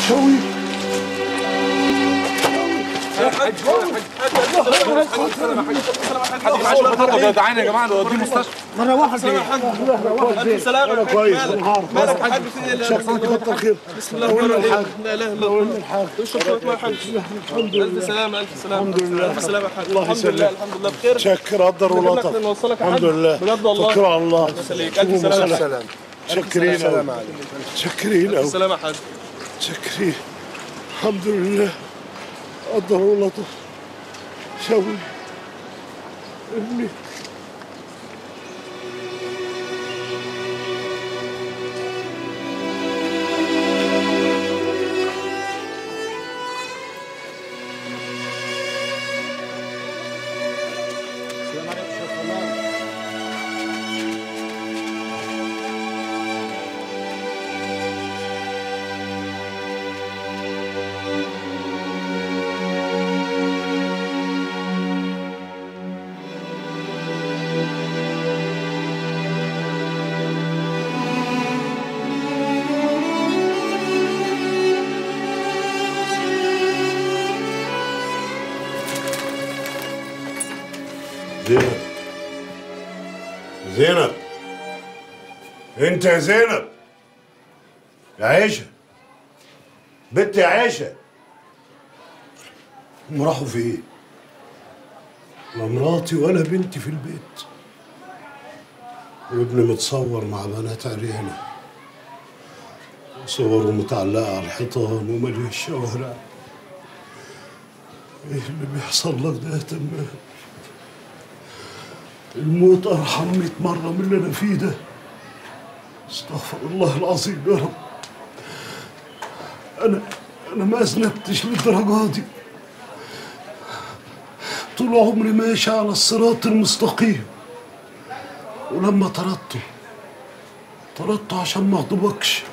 شوي تعالى يا جماعه نوديه مستشفى مرة واحدة ألف سلامة أنا كويس مالك؟ أنا عارف مالك يا حاج في إيه؟ شكرا كتر خير بسم الله الرحمن الرحيم لا اله الا الله الحاج اشرب شويه ميه يا حاج الحمد الف لله سلامه الف سلامه الحمد لله. الف سلامه يا حاج الله الحمد يسلمك. لله الحمد لله بخير شكر قدر نجيب لك ولطف نوصلك يا الحمد حاج لله بجد والله توكلوا على الله يسلمك الف سلامه يا حاج شكرين سلام أوي شكرين الف أوي سلامه يا حاج شكرين الحمد لله قدر ولطف شوي ابني زينب زينب انت يا زينب يا عيشة بنت يا عيشة هم راحوا فين؟ لا مراتي ولا بنتي في البيت وابني متصور مع بنات عريانة صوره متعلقة على الحيطان ومالية الشوارع ايه اللي بيحصل لك ده يا تمام الموت ارحم 100 مرة من اللي انا فيه ده استغفر الله العظيم يا رب انا انا ما اذنبتش للدرجة دي طول عمري ماشي على الصراط المستقيم ولما طردته طردته عشان ما اغضبكش